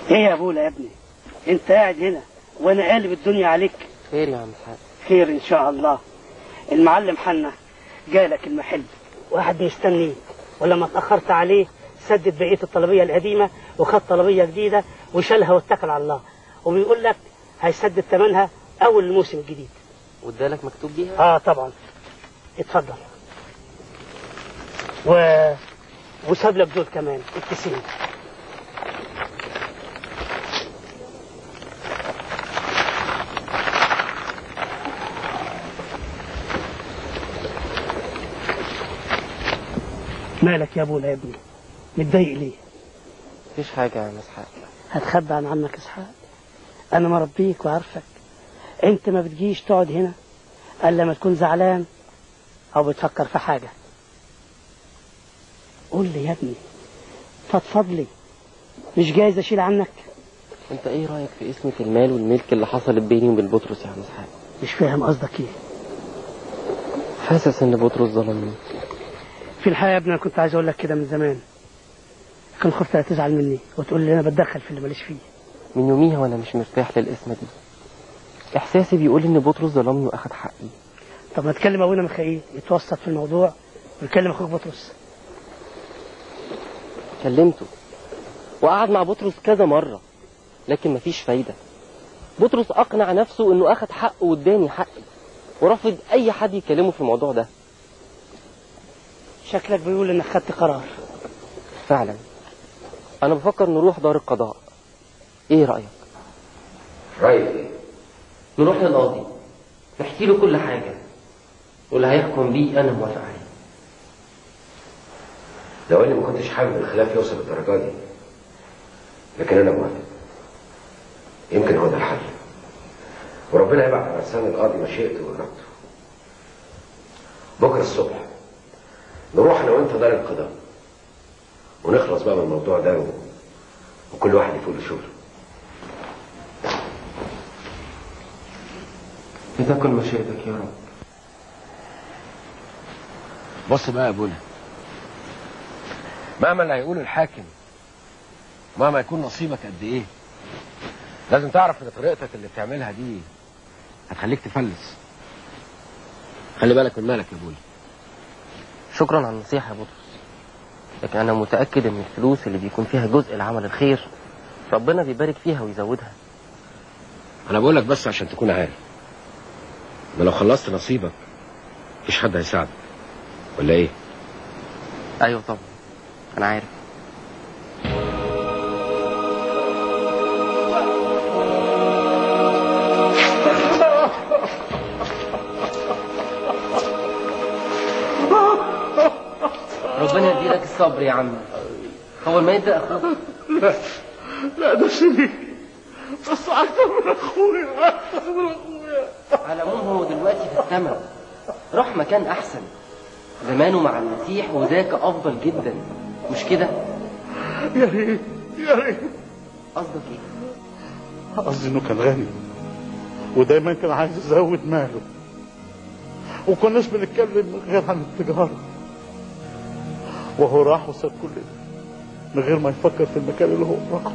ايه يا ابولا يا ابني انت قاعد هنا وانا قالب الدنيا عليك خير يا عم الحاج خير ان شاء الله المعلم حنا جالك المحل واحد مستنيه ولما اتاخرت عليه سدد بقيه الطلبيه القديمه وخد طلبيه جديده وشالها واتكل على الله وبيقول لك هيسدد ثمنها اول الموسم الجديد وادالك مكتوب بيها اه طبعا اتفضل و وساب لك دول كمان التسعين مالك يا ابونا يا ابني متضايق ليه مفيش حاجة يا عم اسحاق هتخبى عن عمك اسحاق انا مربيك وعارفك انت ما بتجيش تقعد هنا الا لما تكون زعلان او بتفكر في حاجه قول لي يا ابني فضفض لي مش جايز اشيل عنك انت ايه رأيك في اسمة المال والملك اللي حصلت بيني وبين بطرس يا عم اسحاق مش فاهم قصدك ايه حاسس ان بطرس ظلمني في الحقيقه يا ابني انا كنت عايز اقول لك كده من زمان كان خفت لا تزعل مني وتقول لي انا بتدخل في اللي ماليش فيه من يوميها وانا مش مرتاح للقسمة دي احساسي بيقول ان بطرس ظلمني واخد حقي طب ما تكلم ابونا ميخائيل يتوسط في الموضوع ويكلم اخوك بطرس كلمته وقعد مع بطرس كذا مرة لكن مفيش فايدة بطرس أقنع نفسه إنه أخد حقه واداني حقي ورفض أي حد يكلمه في الموضوع ده شكلك بيقول انك خدت قرار فعلا أنا بفكر نروح دار القضاء إيه رأيك؟ رأيك ايه؟ نروح للقاضي نحكي له كل حاجة واللي هيحكم بيه أنا موافق عليه لو اني ما كنتش حابب الخلاف يوصل للدرجه دي لكن انا موافق يمكن هو ده الحل وربنا يبعت على لسان القاضي مشيئته وإرادته بكره الصبح نروح انا وانت دار القضاء ونخلص بقى من الموضوع ده و... وكل واحد يفوق لشغله لتكن مشيئتك يا رب بص بقى يا ابونا مهما اللي هيقوله الحاكم مهما يكون نصيبك قد ايه لازم تعرف ان طريقتك اللي بتعملها دي هتخليك تفلس خلي بالك من مالك يا ابونا شكرا على النصيحة يا بطرس لكن أنا متأكد إن الفلوس اللي بيكون فيها جزء لعمل الخير ربنا بيبارك فيها ويزودها انا بقول لك بس عشان تكون عارف ما لو خلصت نصيبك مفيش حد هيساعدك ولا ايه أيوة طبعا أنا عارف ربنا يديلك الصبر يا عم أول ما يبدأ أخوك لا ده شريك بس اكتر من اخويا اكتر من اخويا على العموم هو دلوقتي في السماء روح مكان أحسن زمانه مع المسيح وذاك أفضل جدا مش كده؟ يا ريت يا ريت قصدك إيه؟ قصدي انه كان غني ودايما كان عايز يزود ماله وكناش بنتكلم غير عن التجارة وهو راح وساب كل ده من غير ما يفكر في المكان اللي هو راحه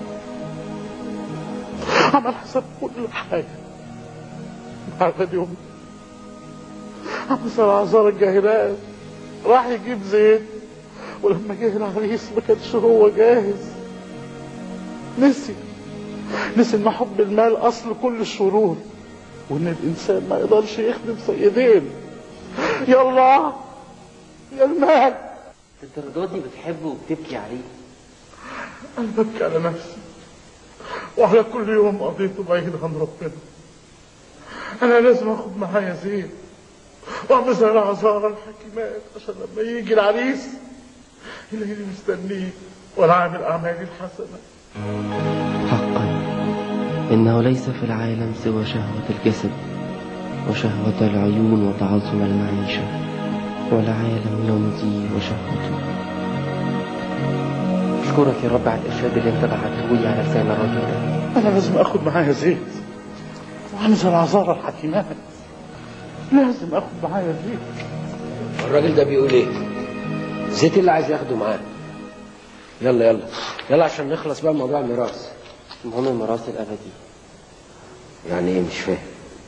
عمل حساب كل حاجة بعد اليوم عم سلعزار الجاهلات راح يجيب زيت ولما جه العريس ما كانش هو جاهز نسي نسي ان حب المال اصل كل الشرور وان الانسان ما يقدرش يخدم سيدين يلا يا المال الدرجات دي بتحبه وبتبكي عليه انا ببكي على نفسي وعلى كل يوم قضيته بعيد عن ربنا انا لازم اخد معايا زيت واعمل زي العذارى الحكيمات عشان لما يجي العريس يلاقيني مستنيه وانا عامل اعمالي الحسنه حقا إنه ليس في العالم سوى شهوة الجسد وشهوة العيون وتعظم المعيشة والعالم يمضي وشهوته أشكرك يا رب على الإرشاد اللي أنت بعته لي على لسان الراجل ده انا لازم اخد معايا زيت واعمل زي العذارى الحكيمات لازم اخد معايا زيت الراجل ده بيقول ايه زيت اللي عايز ياخده معاه يلا يلا يلا عشان نخلص بقى من موضوع الميراث المهم الميراث الابدي يعني ايه مش فاهم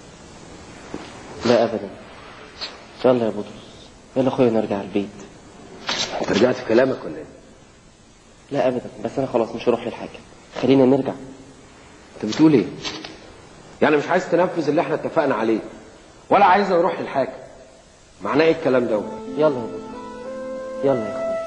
لا ابدا يلا يا بطرس يلا اخويا نرجع البيت انت رجعت في كلامك ولا ايه لا ابدا بس انا خلاص مش هروح للحاكم خلينا نرجع انت بتقول ايه يعني مش عايز تنفذ اللي احنا اتفقنا عليه ولا عايز نروح للحاكم معناه ايه الكلام ده يلا يا بطرس يلا يا اخويا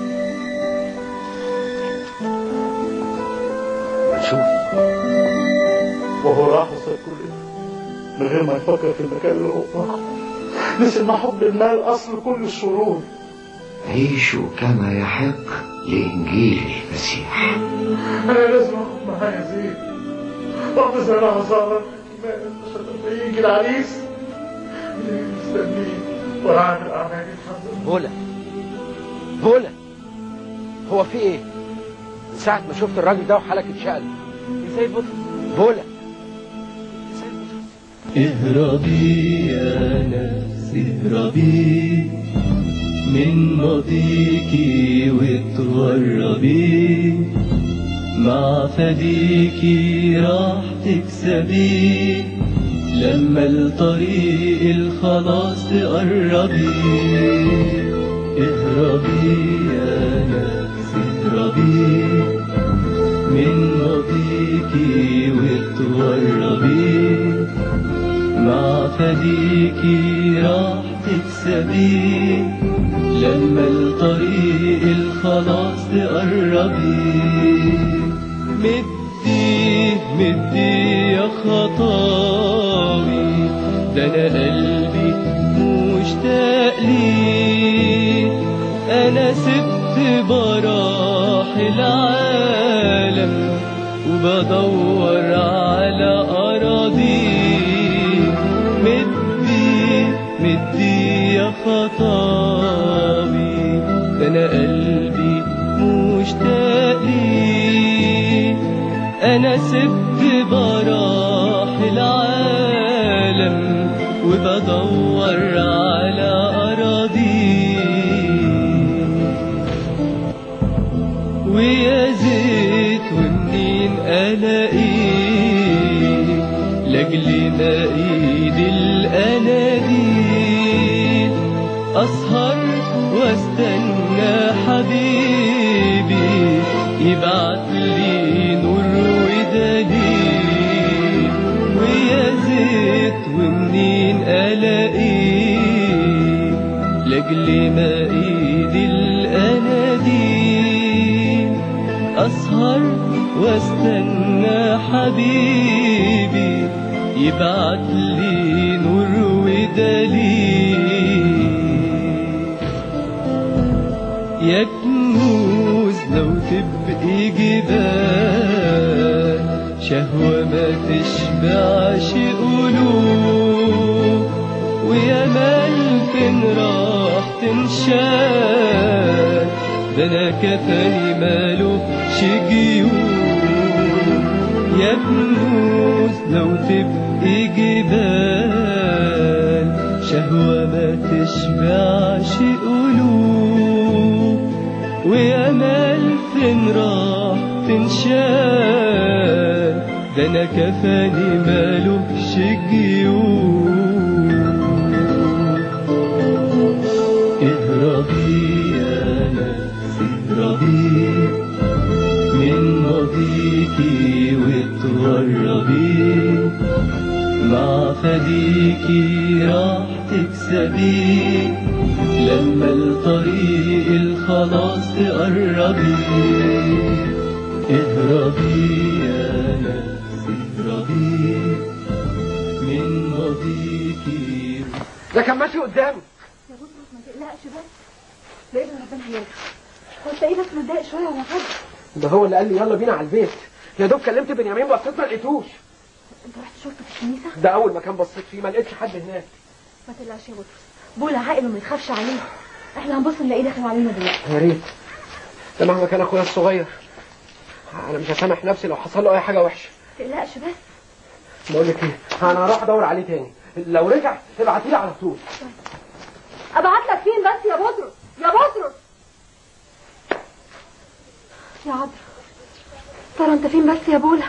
نشوف وهو راح وساب كل ده من غير ما يفكر في المكان اللي هو راح نسي ان حب المال اصل كل الشرور عيشوا كما يحق لإنجيل المسيح انا لازم اخد معايا زيت واحدة زي العذارى عشان لما يجي العريس يجي مستنيه وانا عامل اعمالي الحمد لله بولا بولا هو في ايه من ساعة ما شفت الراجل ده وحالك اتشقلب ازاي بطرس بولا اهربي يا نفسي اهربي من ماضيكي وتغربي مع فديكي راح تكسبي لما الطريق الخلاص تقربي اهربي يا نفسي اهربي من ماضيكي وتغربي مع فديكي راح تكسبي لما الطريق الخلاص تقربي مدي مدي يا خطاوي ده انا قلبي مشتاق لي انا سبت براح العالم وبدور على أراضي مدي مدي يا خطابي ده أنا قلبي مشتاق لي أنا سبت براح العالم وبدور على أراضي ويا زيت ومنين الاقيك لاجل ما ايد الاناديل اسهر واستنى حبيبي يبعت لي نور ودليل ويا زيت ومنين الاقيك لاجل ما ايد الاناديل اسهر واستنى حبيبي يبعت لي نور ودليل يا كنوز لو تبقي جبال شهوة ما تشبعش قلوب ويا مال فين راح تنشال ده انا كفاني ماله جيوب يا كنوز لو تبقي جبال شهوة ما تشبعش قلوب ويا مال فين راح تنشال ده انا كفاني مالوش جيوب اهربي يا نفسي اهربي من ماضيكي وتغربي مع فديكي راح تكسبي لما الطريق الخلاص تقربي اهربي يا نفسي اهربي من ماضيكي ده كان ماشي قدامي يا بطرس ما تقلقش بس باذن ربنا هيرجع وانت ايدك متضايق شويه ولا حاجه ده هو اللي قال لي يلا بينا على البيت يا دوب كلمت بنيامين بصيت ما لقيتوش انت رحت شرطه في الكنيسه ده اول مكان بصيت فيه ما لقيتش حد هناك ما تقلقش يا بطرس بولا عاقل وما يتخافش عليه احنا هنبص نلاقيه داخل علينا دلوقتي يا ريت ده مهما كان اخويا الصغير انا مش هسامح نفسي لو حصل له اي حاجه وحشه ما تقلقش بس بقول لك ايه انا هروح ادور عليه تاني لو رجع ابعتي لي على طول ابعت لك فين بس يا بطرس يا بطرس يا عبد ترى انت انت فين بس يا بولا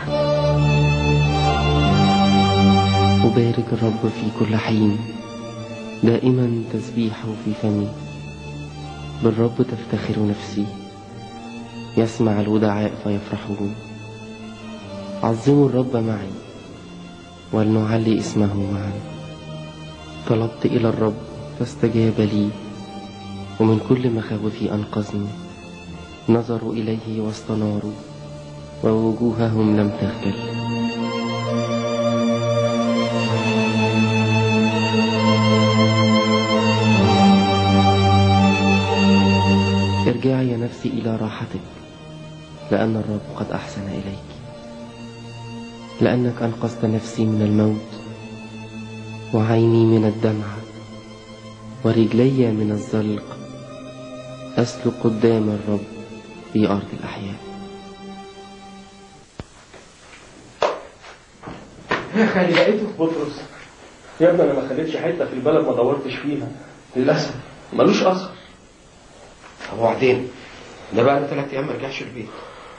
أبارك الرب في كل حين دائما تسبيحه في فمي بالرب تفتخر نفسي يسمع الودعاء فيفرحون عظموا الرب معي ولنعلي اسمه معا طلبت إلى الرب فاستجاب لي ومن كل مخاوفي أنقذني نظروا إليه واستناروا ووجوههم لم تخجل ارجعي يا نفسي إلى راحتك لأن الرب قد أحسن إليك لأنك أنقذت نفسي من الموت وعيني من الدمع ورجلي من الزلق أسلك قدام الرب في أرض الأحياء يا خالي لقيته في بطرس يا ابني انا ما خليتش حته في البلد ما دورتش فيها للاسف ملوش اثر طب وبعدين ده بقى له ثلاث ايام ما رجعش البيت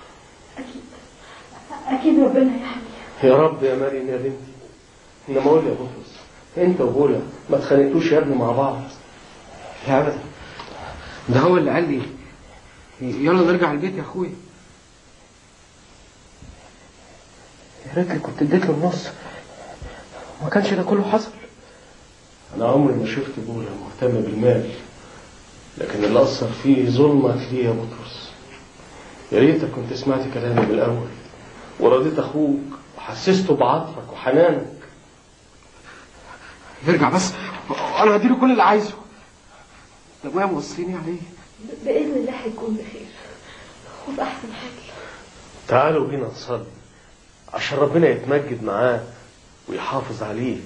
اكيد ربنا يحمي يا رب يا مريم يا بنتي انما قول لي يا بطرس انت وبولا ما اتخانقتوش يا ابني مع بعض لا ابدا ده هو اللي قال لي يلا نرجع البيت يا اخويا يا ريتني كنت اديت له النص ما كانش ده كله حصل انا عمري ما شفت بولا مهتم بالمال لكن اللي اثر فيه ظلمك ليه يا بطرس يا ريتك كنت سمعت كلامي من الاول ورضيت اخوك وحسسته بعطفك وحنانك يرجع بس انا هديله كل اللي عايزه ده ابويا موصيني عليه باذن الله هيكون بخير وفي احسن حال تعالوا بينا نصلي عشان ربنا يتمجد معاه ويحافظ عليه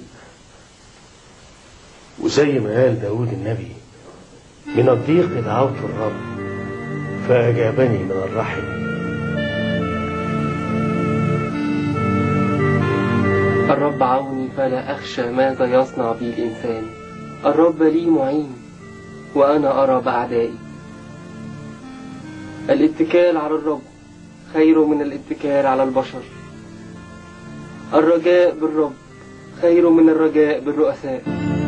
وزي ما قال داود النبي من الضيق دعوت الرب فأجابني من الرحم الرب عوني فلا أخشى ماذا يصنع بي الإنسان الرب لي معين وأنا أرى بأعدائي الاتكال على الرب خير من الاتكال على البشر الرجاء بالرب خير من الرجاء بالرؤساء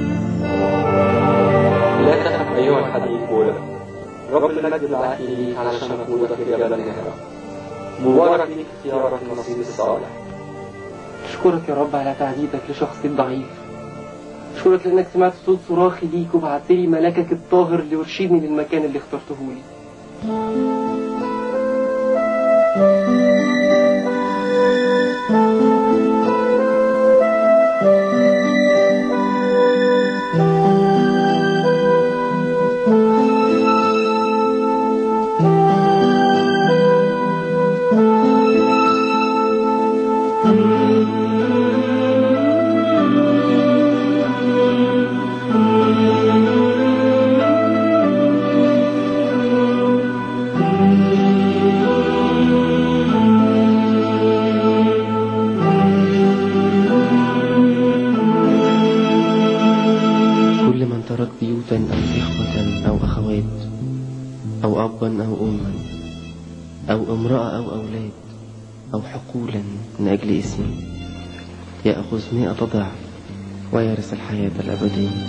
لا تخف أيها الحبيب بولا رب المجد بعث لي علشان أقودك في جبل نهرة مبارك ليك اختيارك النصيب الصالح أشكرك يا رب على تعزيتك لشخصي الضعيف أشكرك لأنك سمعت صوت صراخي ليك وبعت لي ملكك الطاهر ليرشدني للمكان اللي اخترته لي كل من ترك بيوتا أو إخوة أو أخوات أو أبا أو أما أو امرأة أو أولاد أو حقولا من أجل اسمي يأخذ مئة ضعف ويرث الحياة الأبدية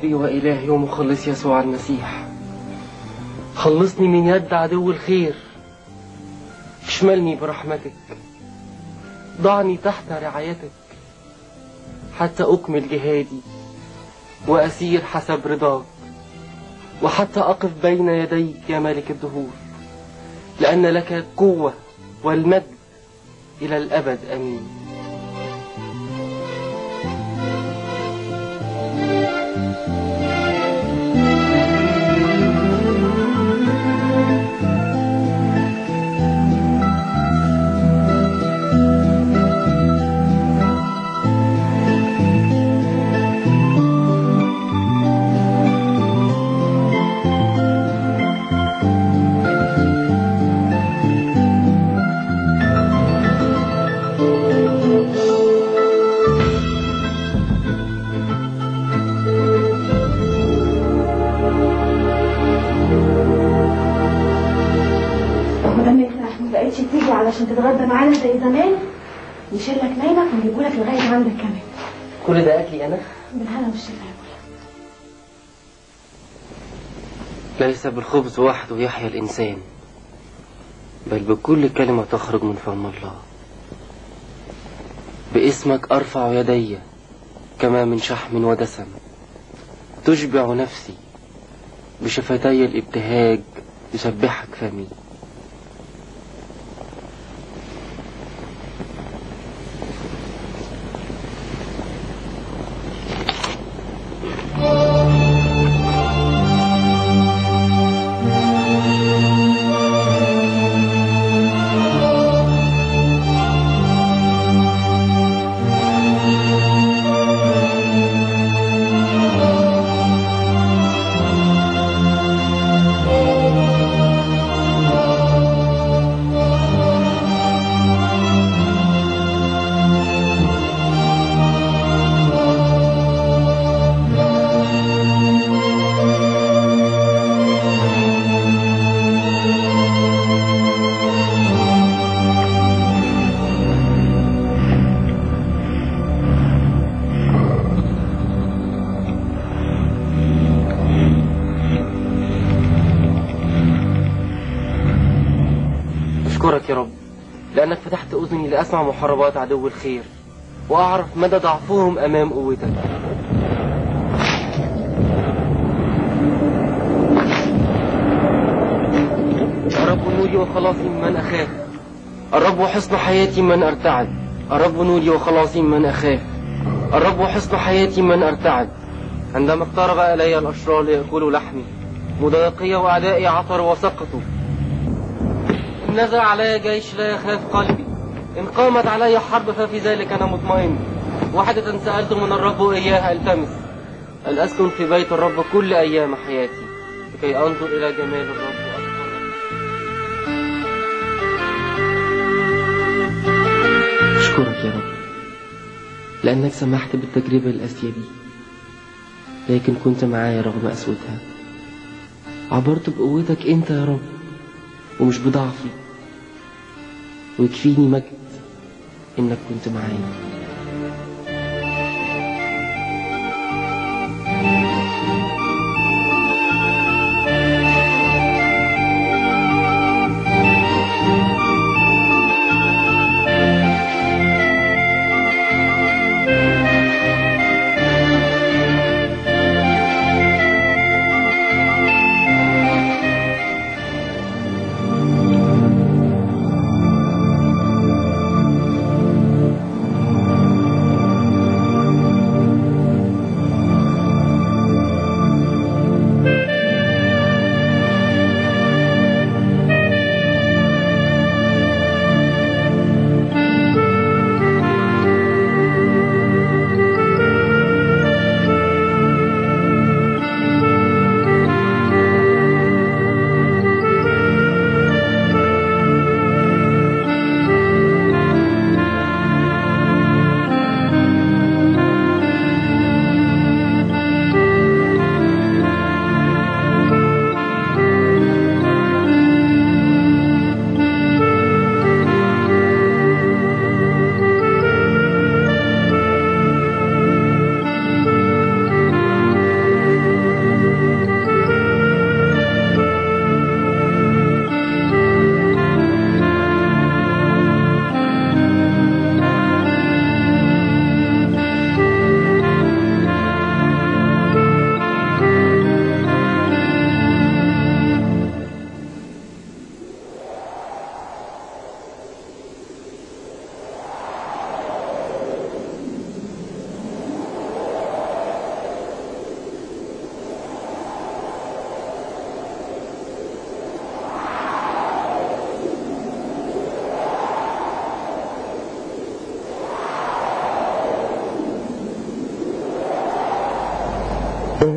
ربي وإلهي ومخلص يسوع المسيح خلصني من يد عدو الخير اشملني برحمتك ضعني تحت رعايتك حتى أكمل جهادي وأسير حسب رضاك وحتى أقف بين يديك يا ملك الدهور لأن لك القوة والمجد إلى الأبد أمين ولما انت ما بقتش تيجي علشان تتغدى معانا زي زمان نشيل لك نايمك ونجيبه لك لغايه عندك كمان كل ده أكلي أنا بالهنا والشفا يا بولا ليس بالخبز وحده يحيا الإنسان بل بكل كلمة تخرج من فم الله باسمك أرفع يدي كما من شحم ودسم تشبع نفسي بشفتي الابتهاج يسبحك فمي أشكرك يا رب لأنك فتحت أذني لأسمع محاربات عدو الخير وأعرف مدى ضعفهم أمام قوتك الرب نوري وخلاصي من أخاف الرب حصن حياتي من أرتعد الرب نوري وخلاصي من أخاف الرب حصن حياتي من أرتعد عندما اقترب إلي الأشرار ليأكلوا لحمي مضايقي وأعدائي عثروا وسقطوا إن نزل علي جيش لا يخاف قلبي إن قامت علي حرب ففي ذلك أنا مطمئن واحدة سألت من الرب إياها التمس أن أسكن في بيت الرب كل أيام حياتي لكي أنظر إلى جمال الرب أشكرك يا رب لأنك سمحت بالتجربة القاسية دي لكن كنت معايا رغم قسوتها عبرت بقوتك أنت يا رب ومش بضعفي ويكفيني مجد إنك كنت معايا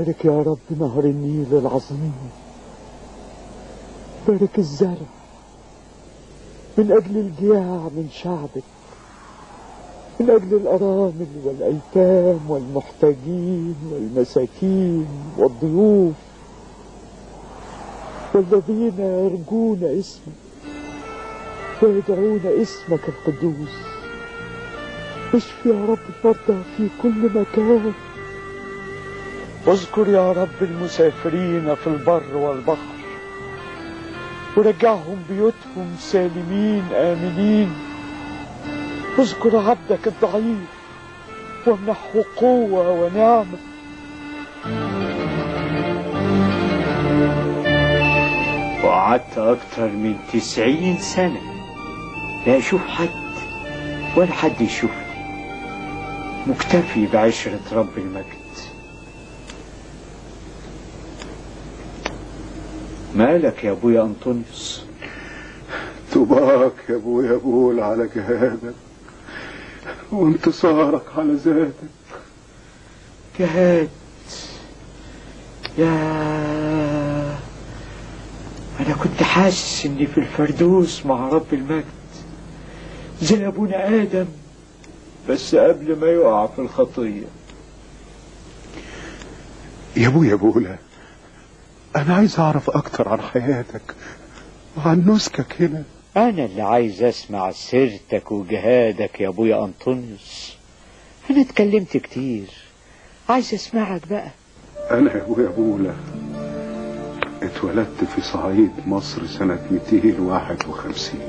بارك يا رب نهر النيل العظيم بارك الزرع من أجل الجياع من شعبك من أجل الأرامل والأيتام والمحتاجين والمساكين والضيوف والذين يرجون اسمك ويدعون اسمك القدوس اشفي يا رب المرضى في كل مكان واذكر يا رب المسافرين في البر والبحر ورجعهم بيوتهم سالمين آمنين اذكر عبدك الضعيف وامنحه قوة ونعمة وقعدت أكتر من تسعين سنة لا أشوف حد ولا حد يشوفني مكتفي بعشرة رب المجد مالك يا أبويا أنطونيوس طباك يا ابويا بول على جهادك وانتصارك على ذاتك جهاد يا أنا كنت حاسس إني في الفردوس مع رب المجد زي أبونا آدم بس قبل ما يقع في الخطية يا ابويا بولا انا عايز اعرف اكتر عن حياتك وعن نسكك هنا أنا اللي عايز أسمع سيرتك وجهادك يا أبويا أنطونيوس أنا اتكلمت كتير عايز أسمعك بقى انا يا ابويا بولا اتولدت في صعيد مصر سنة 251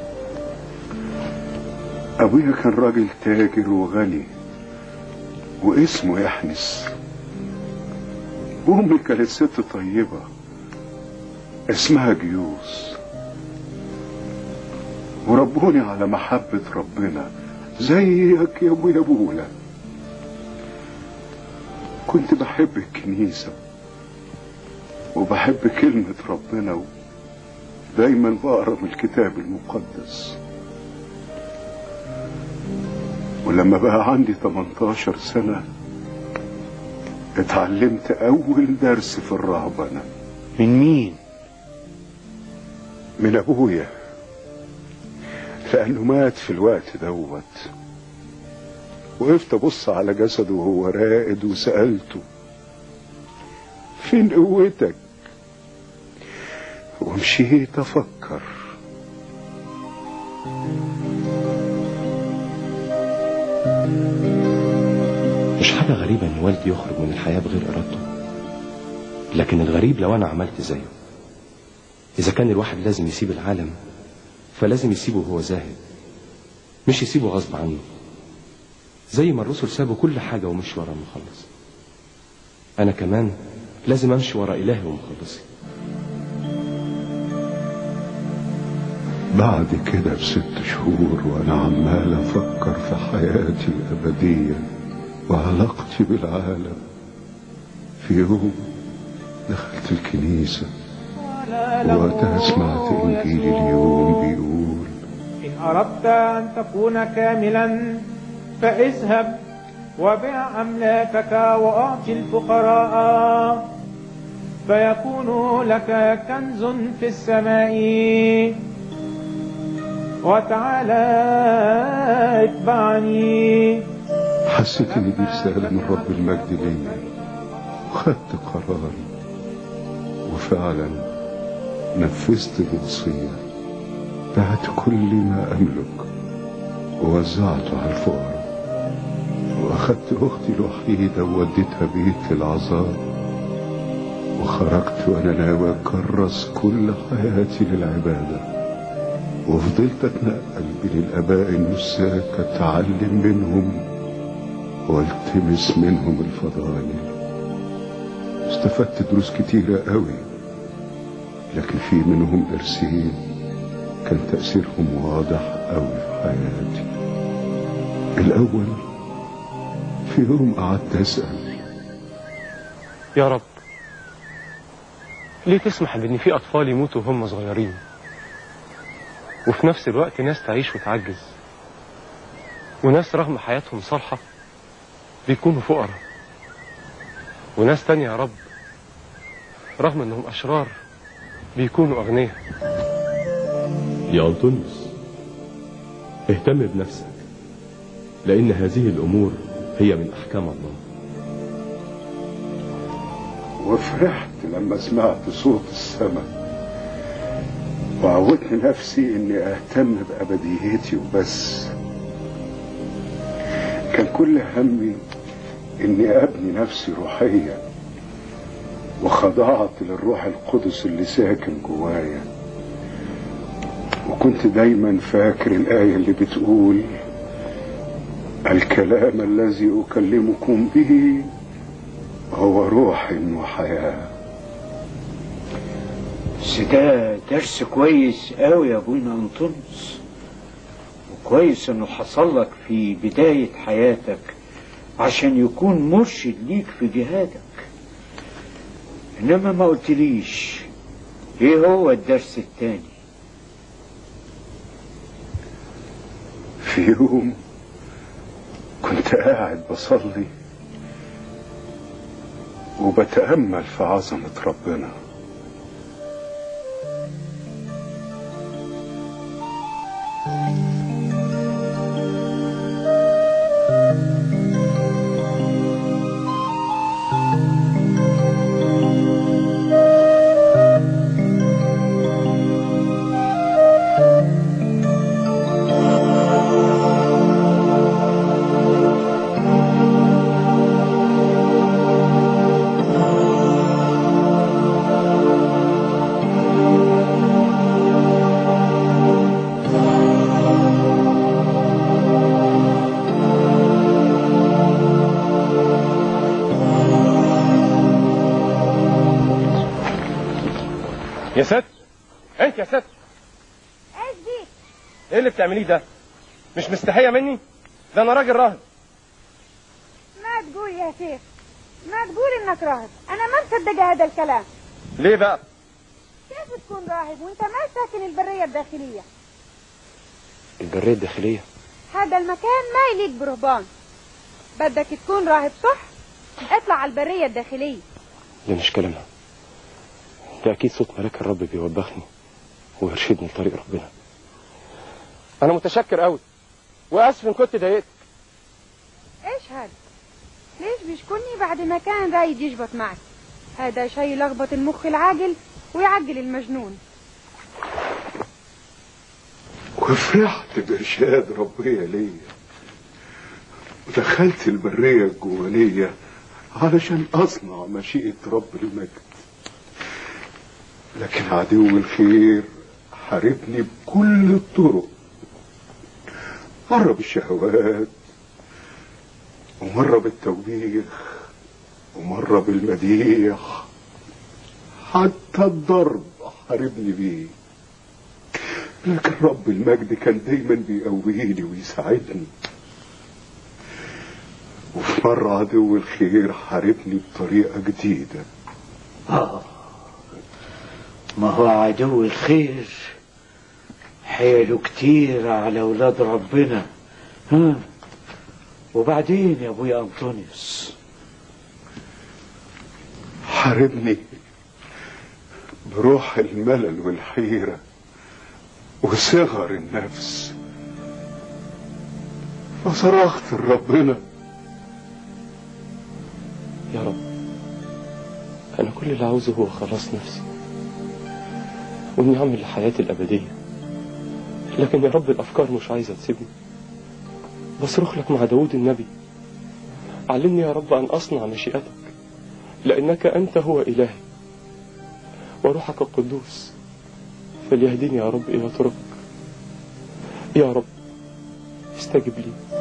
ابويا كان راجل تاجر وغني واسمه يحنس وامي كانت ست طيبة اسمها جيوس وربوني على محبة ربنا زيك يا ابويا بولا كنت بحب الكنيسة وبحب كلمة ربنا دايما بقرا من الكتاب المقدس ولما بقى عندي 18 سنة اتعلمت أول درس في الرهبنة من مين؟ من أبويا لأنه مات في الوقت دوت وقفت أبص على جسده وهو راقد وسألته فين قوتك ومشيت أفكر مش حاجة غريبة إن والدي يخرج من الحياة بغير إرادته لكن الغريب لو أنا عملت زيه إذا كان الواحد لازم يسيب العالم فلازم يسيبه وهو زاهد مش يسيبه غصب عنه زي ما الرسل سابوا كل حاجة ومشوا ورا المخلص أنا كمان لازم أمشي ورا إلهي ومخلصي بعد كده بست شهور وأنا عمال أفكر في حياتي الأبدية وعلاقتي بالعالم في يوم دخلت الكنيسة ووقتها سمعت إنجيل اليوم بيقول إن أردت أن تكون كاملا فاذهب وبع أملاكك وأعطي الفقراء فيكون لك كنز في السماء وتعالى اتبعني حسيت إن دي رسالة من رب المجد ليا وخدت قراري وفعلا نفذت الوصية بعت كل ما أملك ووزعته على الفقراء وأخدت أختي الوحيدة ووديتها بيت العذاب وخرجت وأنا ناوي أكرس كل حياتي للعبادة وفضلت أتنقل بين الآباء النساك أتعلم منهم والتمس منهم الفضائل استفدت دروس كتيرة قوي لكن في منهم درسين كان تأثيرهم واضح قوي في حياتي الأول في يوم قعدت أسأل يا رب ليه تسمح بان في اطفال يموتوا وهم صغيرين وفي نفس الوقت ناس تعيش وتعجز وناس رغم حياتهم صالحة بيكونوا فقراء وناس تانية يا رب رغم انهم اشرار بيكونوا اغنياء يا أنطونيوس اهتم بنفسك لأن هذه الأمور هي من أحكام الله وفرحت لما سمعت صوت السماء وعودت نفسي اني اهتم بابديتي وبس كان كل همي اني ابني نفسي روحيا وخضعت للروح القدس اللي ساكن جوايا وكنت دايما فاكر الآية اللي بتقول الكلام الذي أكلمكم به هو روح وحياة بس ده درس كويس قوي يا ابونا انطونس وكويس انه حصل لك في بداية حياتك عشان يكون مرشد ليك في جهادك انما ما قلتليش ايه هو الدرس التاني في يوم كنت قاعد بصلي وبتأمل في عظمة ربنا يا ست انت يا ست ايش دي ايه اللي بتعمليه ده مش مستحيه مني ده انا راجل راهب ما تقول يا شيخ ما تقول انك راهب انا ما مصدقه هذا الكلام ليه بقى كيف تكون راهب وانت ما ساكن البريه الداخليه البرية الداخلية هذا المكان ما يليق برهبان بدك تكون راهب صح اطلع على البريه الداخليه ده مش كلامها ده اكيد صوت ملاك الرب بيوبخني ويرشدني لطريق ربنا انا متشكر قوي واسف ان كنت ضايقتك ايش هذا ليش بيشكرني بعد ما كان رايد يشبط معك هذا شيء يلخبط المخ العاقل ويعقل المجنون وفرحت بإرشاد ربنا ليا ودخلت البرية الجوانية علشان أصنع مشيئة رب المجد لكن عدو الخير حاربني بكل الطرق مرة بالشهوات ومرة بالتوبيخ ومرة بالمديح حتى الضرب حاربني بيه لكن رب المجد كان دايما بيقويني ويساعدني وفي مرة عدو الخير حاربني بطريقة جديدة آه ما هو عدو الخير حيله كتير على أولاد ربنا ها وبعدين يا أبويا أنطونيوس حاربني بروح الملل والحيرة وصغر النفس فصرخت لربنا يا رب انا كل اللي عاوزه هو خلاص نفسي واني اعمل لحياتي الابديه لكن يا رب الافكار مش عايزه تسيبني بصرخ لك مع داود النبي علمني يا رب ان اصنع مشيئتك لانك انت هو الهي وروحك القدوس فليهديني يا رب الى طرقك يا رب استجب لي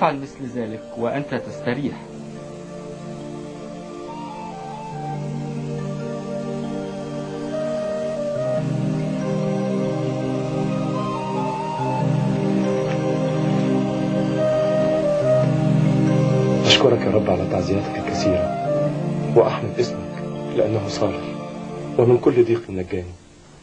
افعل مثل ذلك وأنت تستريح أشكرك يا رب على تعزياتك الكثيرة وأحمد اسمك لأنه صالح ومن كل ضيق نجاني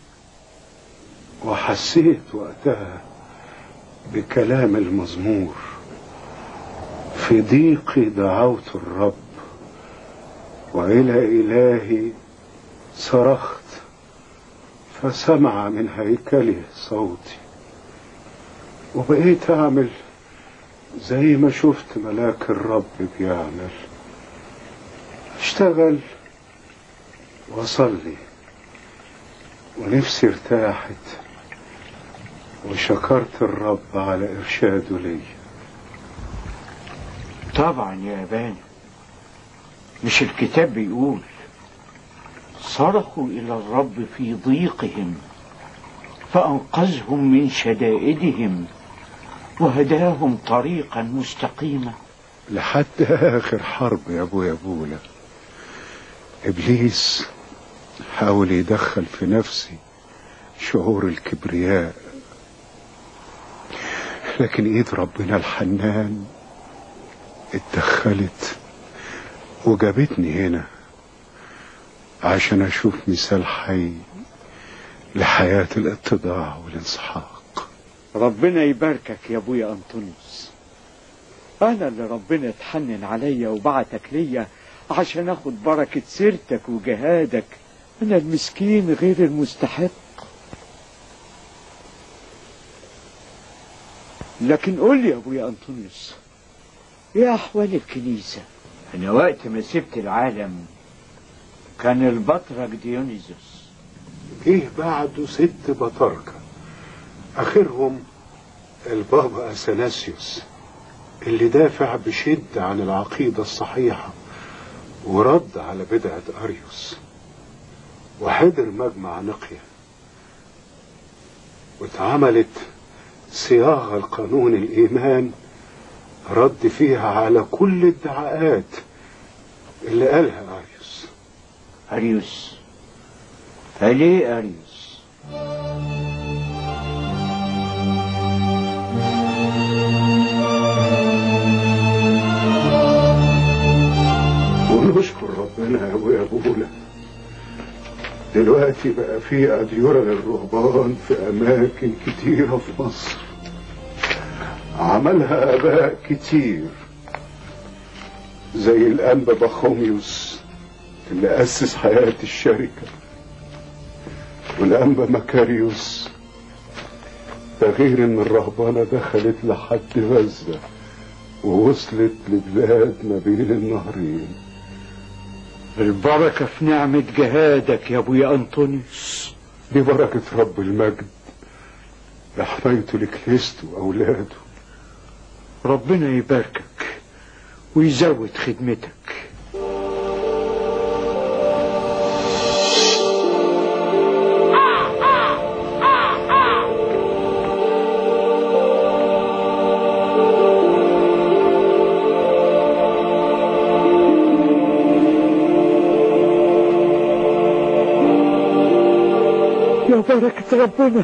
وحسيت وقتها بكلام المزمور في ضيقي دعوت الرب وإلى إلهي صرخت فسمع من هيكله صوتي وبقيت أعمل زي ما شفت ملاك الرب بيعمل اشتغل وصلي ونفسي ارتاحت وشكرت الرب على إرشاده لي طبعا يا أبانا مش الكتاب بيقول صرخوا إلى الرب في ضيقهم فأنقذهم من شدائدهم وهداهم طريقا مستقيما لحد آخر حرب يا أبو يا بولا إبليس حاول يدخل في نفسي شعور الكبرياء لكن ايد ربنا الحنان اتدخلت وجابتني هنا عشان اشوف مثال حي لحياة الاتضاع والانسحاق ربنا يباركك يا ابويا انطونيوس انا اللي ربنا اتحنن عليا وبعتك ليا عشان اخد بركة سيرتك وجهادك انا المسكين غير المستحق لكن قول لي يا ابويا انطونيوس ايه احوال الكنيسة انا وقت ما سبت العالم كان البطرك ديونيزوس جه بعده ست بطاركة اخرهم البابا اثناسيوس اللي دافع بشدة عن العقيدة الصحيحة ورد على بدعة أريوس وحضر مجمع نقية واتعملت صياغة لقانون الإيمان رد فيها على كل الادعاءات اللي قالها أريوس أريوس فليه أريوس ونشكر ربنا يا ابويا بولا دلوقتي بقى في أديرة للرهبان في أماكن كتيرة في مصر عملها آباء كتير زي الأنبا بخوميوس اللي أسس حياة الشركة والأنبا مكاريوس ده غير إن الرهبانة دخلت لحد غزة ووصلت لبلاد ما بين النهرين البركة في نعمة جهادك يا ابويا انطونيوس دي بركة رب المجد لحمايته لكنيسته وأولاده ربنا يباركك ويزود خدمتك يا بركة ربنا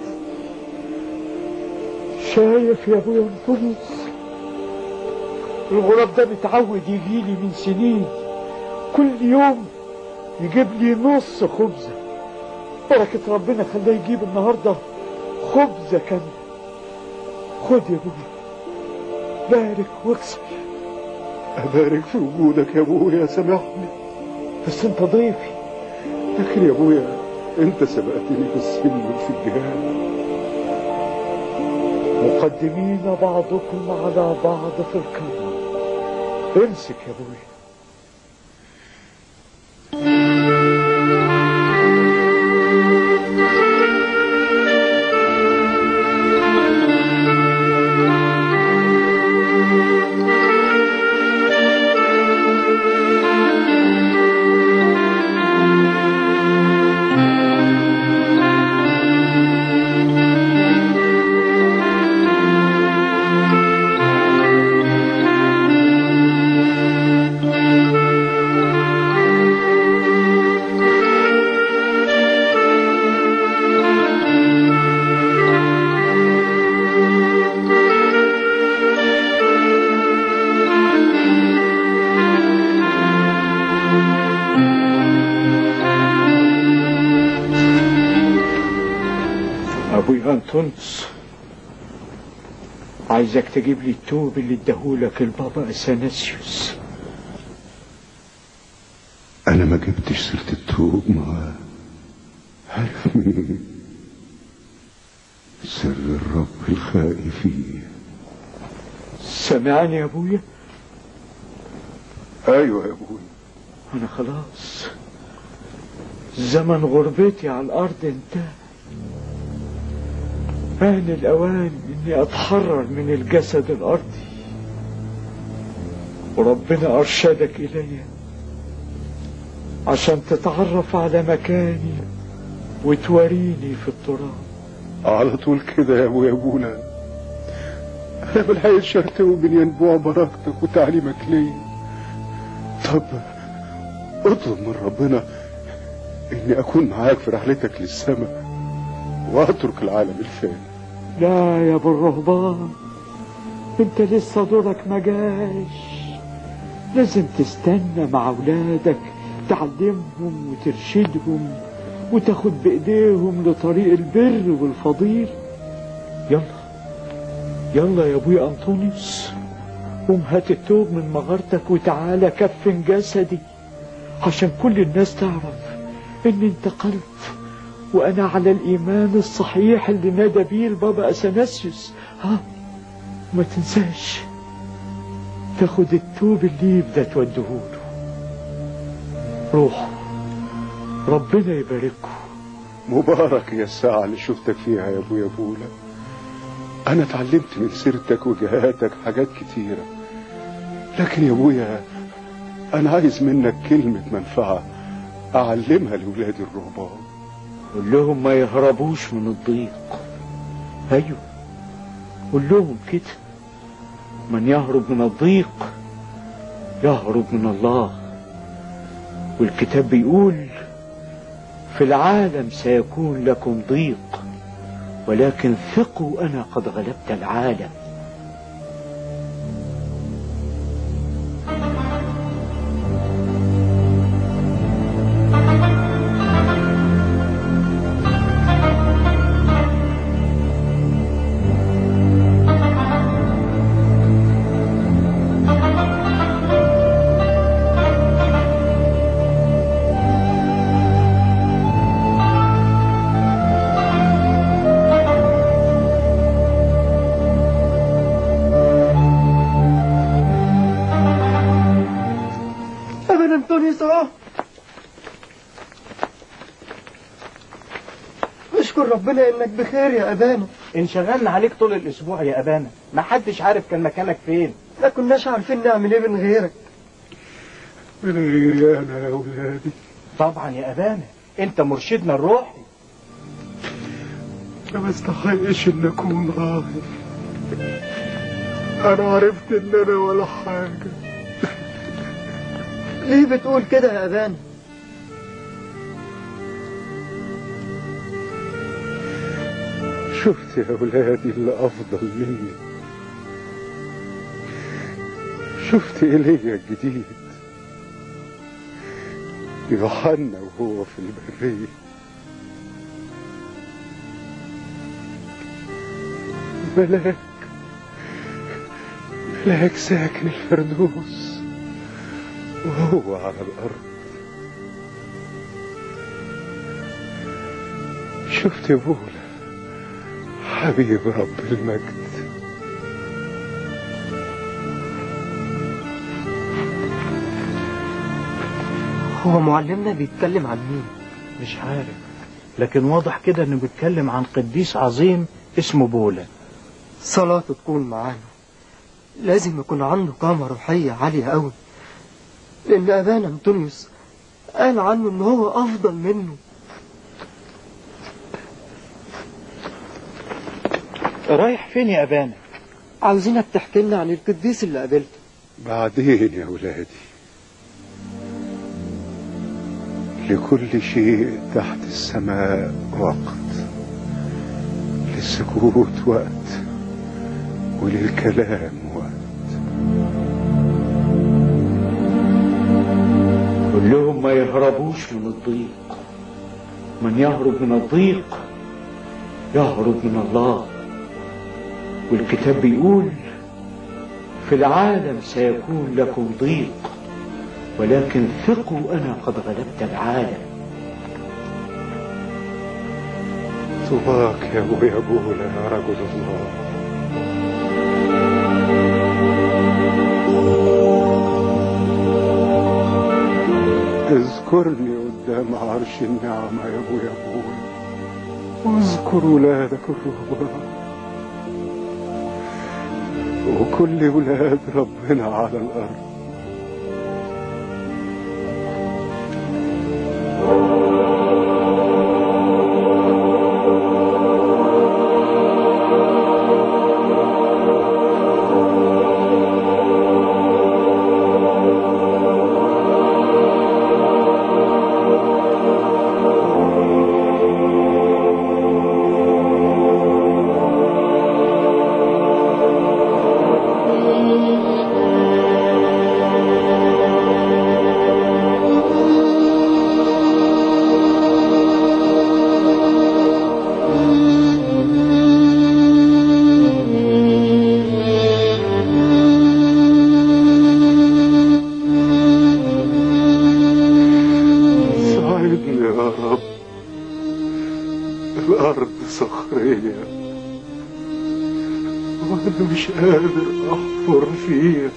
شايف يا ابويا انطونيوس الغراب ده متعود يجيلي من سنين كل يوم يجيب لي نص خبزة بركة ربنا خلاه يجيب النهاردة خبزة كاملة خد يا ابويا بارك واكسر أبارك في وجودك يا أبويا سامحني بس انت ضيفي لكن يا أبويا أنت سبقتني في السن وفي الجهاد مقدمين بعضكم على بعض في الكرم امسك يا ابويا ابويا انطونس عايزك تجيب لي التوب اللي اداهولك البابا اثناسيوس انا ما جبتش سيرة التوب ما عارف مين سر الرب الخائفين سامعني يا ابويا ايوه يا ابويا انا خلاص زمن غربتي على الارض انتهى آن الأوان إني أتحرر من الجسد الأرضي وربنا أرشدك إلي عشان تتعرف على مكاني وتوريني في التراب على طول كده يا ابويا ابونا انا ملحقتش ارتوي من ينبوع بركتك وتعليمك ليا طب اطلب من ربنا اني اكون معاك في رحلتك للسماء واترك العالم الفاني لا يا ابو الرهبان انت لسه دورك ما جاش لازم تستنى مع اولادك تعلمهم وترشدهم وتاخد بايديهم لطريق البر والفضيل يلا يلا يا ابويا انطونيوس قوم هات التوب من مغارتك وتعالى كفن جسدي عشان كل الناس تعرف اني انتقلت وانا على الايمان الصحيح اللي نادى بيه البابا اثناسيوس ها ما تنساش تاخد التوب اللي يبدا توديهوله روحوا ربنا يبارككم مبارك يا الساعة اللي شفتك فيها يا ابويا بولا انا اتعلمت من سيرتك وجهاتك حاجات كتيرة لكن يا ابويا انا عايز منك كلمة منفعة اعلمها لاولادي الرهبان قول لهم ما يهربوش من الضيق ايوه قول لهم كده من يهرب من الضيق يهرب من الله والكتاب بيقول في العالم سيكون لكم ضيق ولكن ثقوا انا قد غلبت العالم ابن انطونيوس اهو اشكر ربنا انك بخير يا ابانا انشغلنا عليك طول الاسبوع يا ابانا ما حدش عارف كان مكانك فين ما كناش عارفين نعمل ايه من غيرك من غيري انا يا اولادي طبعا يا ابانا انت مرشدنا الروحي انا ما استحقش ان اكون راهب انا عرفت ان انا ولا حاجة ليه بتقول كده يا ابانا شفت يا اولادي اللي افضل مني شفت ايليا الجديد يوحنا وهو في البرية ملاك ملاك ساكن الفردوس وهو على الأرض شفت بولا حبيب رب المجد هو معلمنا بيتكلم عن مين مش عارف لكن واضح كده انه بيتكلم عن قديس عظيم اسمه بولا صلاته تكون معانا لازم يكون عنده قامة روحية عالية قوي لأن أبانا أنطونيوس قال عنه إن هو أفضل منه رايح فين يا ابانا عاوزينك تحكي لنا عن القديس اللي قابلته بعدين يا ولادي لكل شيء تحت السماء وقت للسكوت وقت وللكلام وقت قول لهم ما يهربوش من الضيق من يهرب من الضيق يهرب من الله والكتاب بيقول في العالم سيكون لكم ضيق ولكن ثقوا أنا قد غلبت العالم طواك يا ابو يا بولا يا رجل الله اذكرني قدام عرش النعمة يا ابو يا بولا واذكر ولادك الرهبان وكل ولاد ربنا على الارض ساعدني يا رب الأرض صخرية وأنا مش قادر أحفر فيها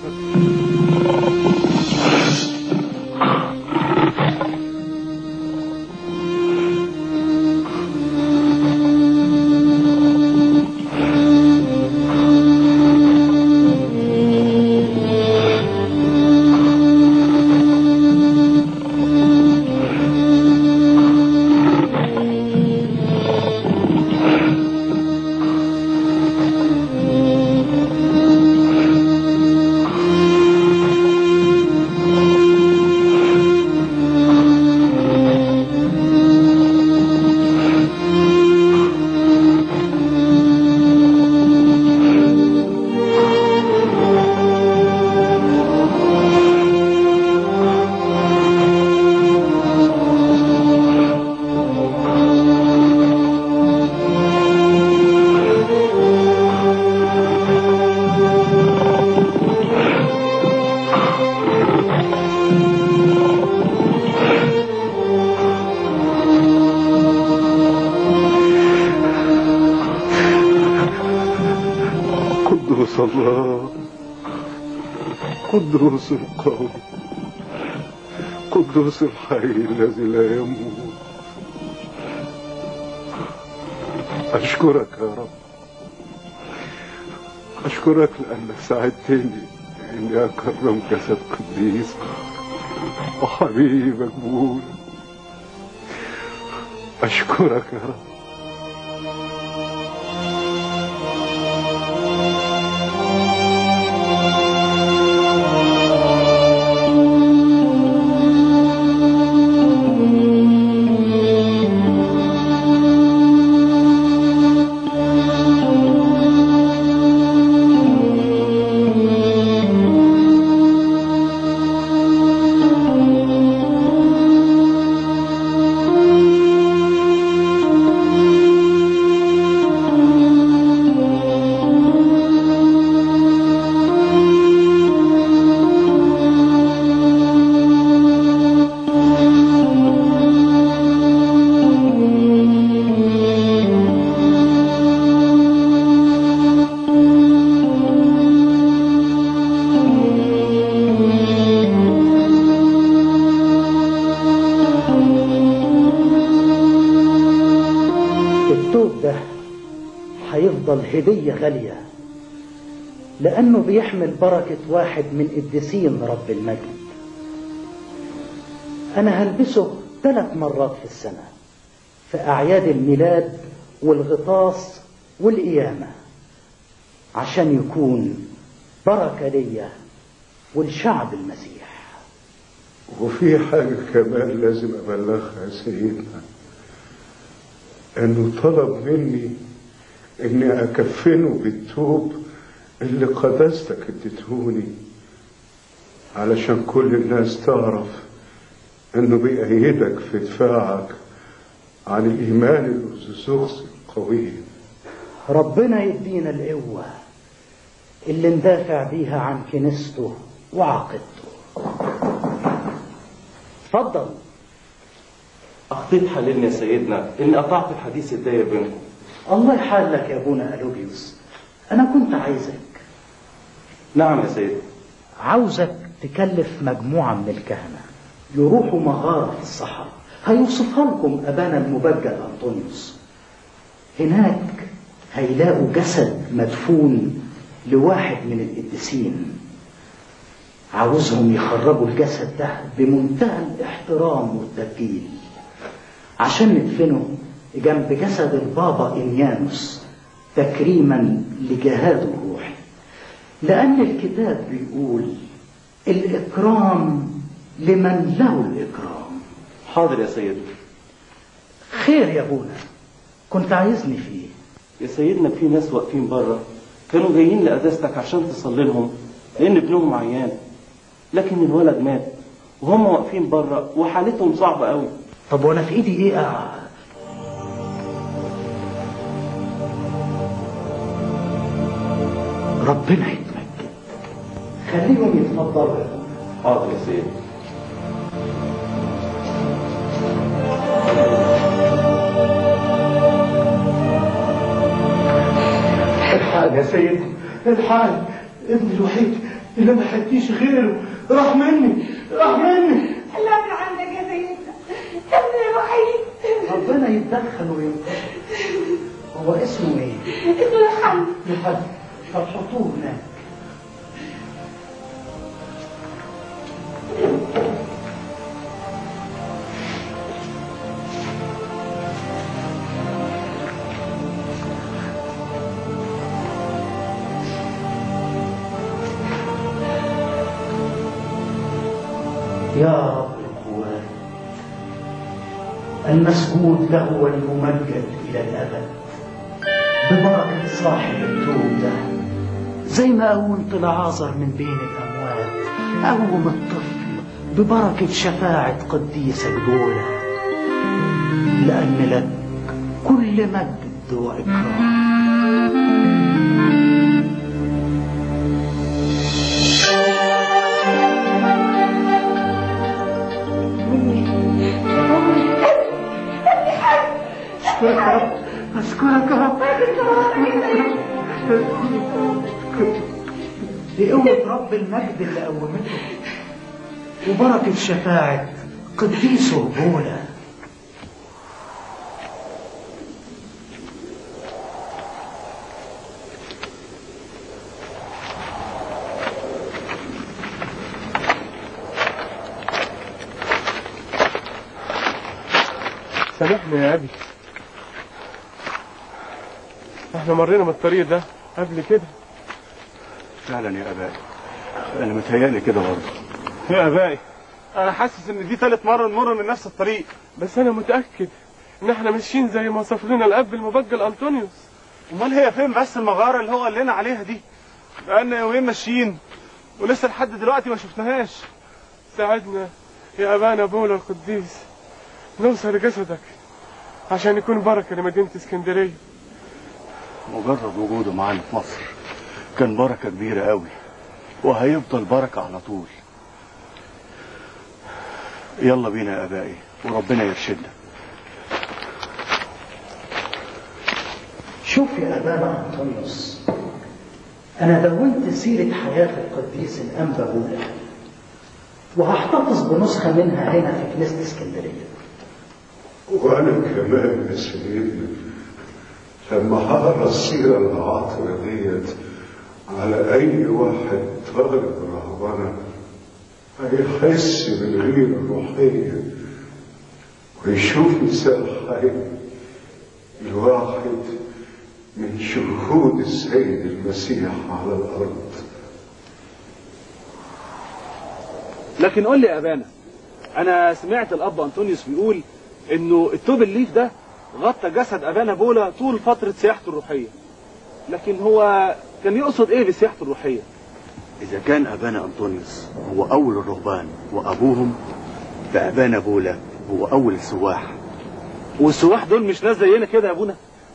قدوس الله قدوس القوي قدوس الحي الذي لا يموت أشكرك يا رب أشكرك لأنك ساعدتني إني أكرم جسد قديس وحبيبك بولا أشكرك يا رب التوب ده هيفضل هدية غالية لأنه بيحمل بركة واحد من قديسين رب المجد أنا هلبسه ثلاث مرات في السنة في أعياد الميلاد والغطاس والقيامة عشان يكون بركة ليا ولشعب المسيح وفي حاجة كمان لازم أبلغها يا سيدنا إنه طلب مني إني أكفنه بالثوب اللي قداستك اديتهوني علشان كل الناس تعرف إنه بيأيدك في دفاعك عن الإيمان الأرثوذكسي قوية ربنا يدينا القوة اللي ندافع بيها عن كنيسته وعقيدته اتفضل أخطيت حللني يا سيدنا إني قطعت الحديث الداير بينكم الله يحالك يا ابونا ألوبيوس أنا كنت عايزك نعم يا سيدي عاوزك تكلف مجموعة من الكهنة يروحوا مغارة في الصحراء هيوصفها لكم أبانا المبجل أنطونيوس هناك هيلاقوا جسد مدفون لواحد من القديسين عاوزهم يخرجوا الجسد ده بمنتهى الاحترام والتبجيل عشان ندفنه جنب جسد البابا إنيانوس تكريما لجهاده الروحي لأن الكتاب بيقول الإكرام لمن له الإكرام حاضر يا سيدنا خير يا أبونا كنت عايزني فيه يا سيدنا في ناس واقفين بره كانوا جايين لقداستك عشان تصلي لهم لأن ابنهم عيان لكن الولد مات وهم واقفين بره وحالتهم صعبة قوي طب وانا في ايدي ايه أع- ربنا يتمجد خليهم يتفضلوا يا أبونا. حاضر يا سيدي الحال يا سيدي الحال ابني الوحيد اللي ما حديش غيره راح مني راح مني لا من عندك يا سيدنا ابني الوحيد ربنا يتدخل وينقذ هو اسمه ايه؟ اسمه يوحنا يوحنا طب حطوه هناك يا رب القوات المسجود له والممجد إلى الأبد ببركة صاحب التوب ده زي ما قومت لعازر من بين الأموات قوم الطفل ببركة شفاعة قديسك دولة لأن لك كل مجد وإكرام أشكرك يا رب أشكرك يا رب بقوة رب المجد اللي قومته وبركة شفاعة قديسه بولا سامحني يا أبي احنا مرينا من الطريق ده قبل كده فعلا يا ابائي انا متهيألي كده برضه يا ابائي انا حاسس ان دي ثالث مره نمر من نفس الطريق بس انا متاكد ان احنا ماشيين زي ما وصف لنا الاب المبجل انطونيوس امال هي فين بس المغاره اللي هو قال لنا عليها دي بقالنا يومين ماشيين ولسه لحد دلوقتي ما شفناهاش ساعدنا يا ابانا بولا القديس نوصل لجسدك عشان يكون بركه لمدينه اسكندريه مجرد وجوده معانا في مصر كان بركة كبيرة قوي وهيفضل بركة على طول يلا بينا يا ابائي وربنا يرشدنا شوف يا أبانا أنطونيوس أنا دونت سيرة حياة القديس الأنبا بولا وهحتفظ بنسخة منها هنا في كنيسة اسكندرية وانا كمان يا سيدنا لما هقرا السيره العاطره ديت على اي واحد طالب رهبنه هيحس بالغيره الروحيه ويشوف مثال حي الواحد من شهود السيد المسيح على الارض لكن قول لي يا ابانا انا سمعت الاب انطونيوس بيقول انه التوب الليف ده غطى جسد ابانا بولا طول فتره سياحته الروحيه لكن هو كان يقصد ايه بسياحته الروحيه إذا كان أبانا أنطونيوس هو أول الرهبان وأبوهم فأبانا بولا هو أول السواح والسواح دول مش ناس زينا كده يا ابونا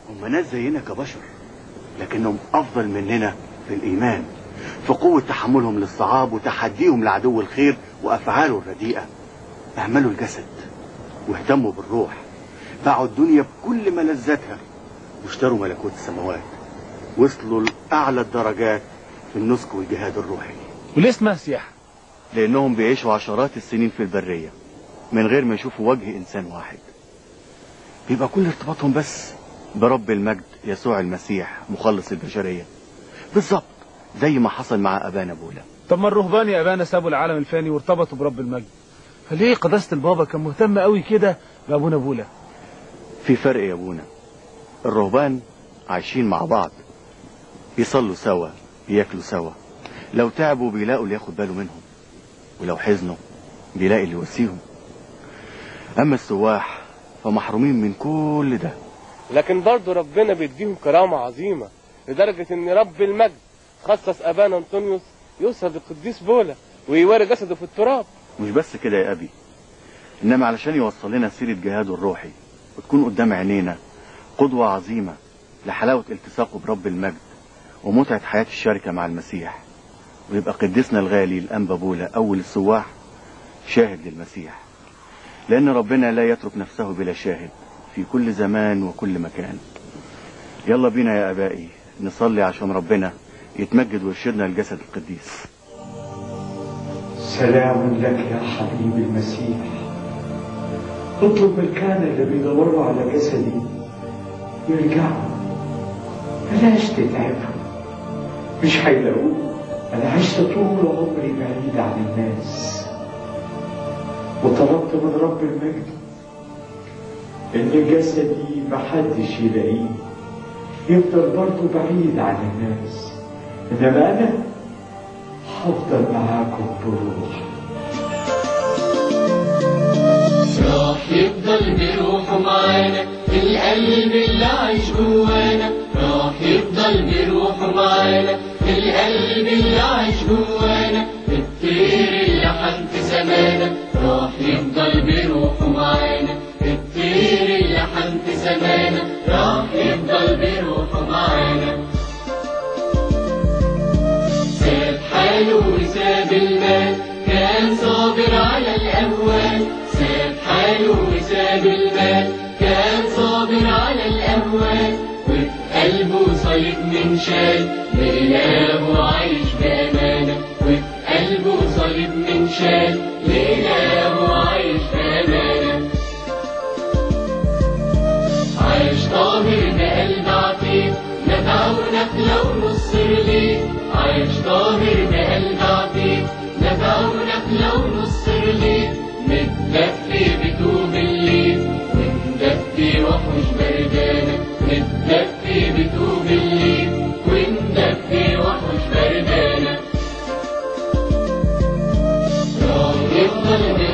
هم ناس زينا كبشر لكنهم أفضل مننا في الإيمان في قوة تحملهم للصعاب وتحديهم لعدو الخير وأفعاله الرديئة أهملوا الجسد واهتموا بالروح باعوا الدنيا بكل ملذاتها واشتروا ملكوت السماوات وصلوا لأعلى الدرجات في النسك والجهاد الروحي وليه اسمها سياحة؟ لأنهم بيعيشوا عشرات السنين في البرية من غير ما يشوفوا وجه إنسان واحد بيبقى كل ارتباطهم بس برب المجد يسوع المسيح مخلص البشرية بالظبط زي ما حصل مع أبانا بولا طب ما الرهبان يا ابانا سابوا العالم الفاني وارتبطوا برب المجد فليه قداسة البابا كان مهتم قوي كده بابونا بولا في فرق يا ابونا الرهبان عايشين مع بعض بيصلوا سوا بياكلوا سوا لو تعبوا بيلاقوا اللي ياخد باله منهم ولو حزنوا بيلاقي اللي يواسيهم اما السواح فمحرومين من كل ده لكن برضه ربنا بيديهم كرامة عظيمة لدرجة ان رب المجد خصص ابانا انطونيوس يوصل للقديس بولا ويواري جسده في التراب مش بس كده يا ابي انما علشان يوصل لنا سيرة جهاده الروحي وتكون قدام عينينا قدوة عظيمة لحلاوة التصاقه برب المجد ومتعة حياة الشركة مع المسيح ويبقى قديسنا الغالي الأنبا بولا أول السواح شاهد للمسيح لأن ربنا لا يترك نفسه بلا شاهد في كل زمان وكل مكان يلا بينا يا أبائي نصلي عشان ربنا يتمجد ويرشدنا لجسد القديس سلام لك يا حبيبي المسيح اطلب الكهنة اللي بيدوروا على جسدي يرجعوا بلاش تتعبوا مش هيلاقوه انا عشت طول عمري بعيد عن الناس وطلبت من رب المجد ان جسدي محدش يلاقيه يفضل برضه بعيد عن الناس انما انا هفضل معاكم بروح راح يفضل بروحه معانا في القلب اللي عايش جوانا راح يفضل بروحه معانا في القلب اللي عايش جوانا الطير اللي حن في سمانا راح يفضل بروحه معانا الطير اللي حن في سمانا راح يفضل بروحه معانا ساب حاله وساب المال كان صابر على الأهوال ساب حاله وساب المال كان صابر على الأهوال وفي قلبه صيد من شال لإله عايش بأمانة وفي قلبه صيد من شال لإله عايش بأمانة عايش طاهر بقلب عتيق نفع ونخلة ونص رغيف عايش طاهر بقلب عتيق نفع ونخلة ونص رغيف متدفي بتوب الليل ومدفي وحوش بردانة متدفي بتوب الليل ومدفي وحوش بردانة راح يفضل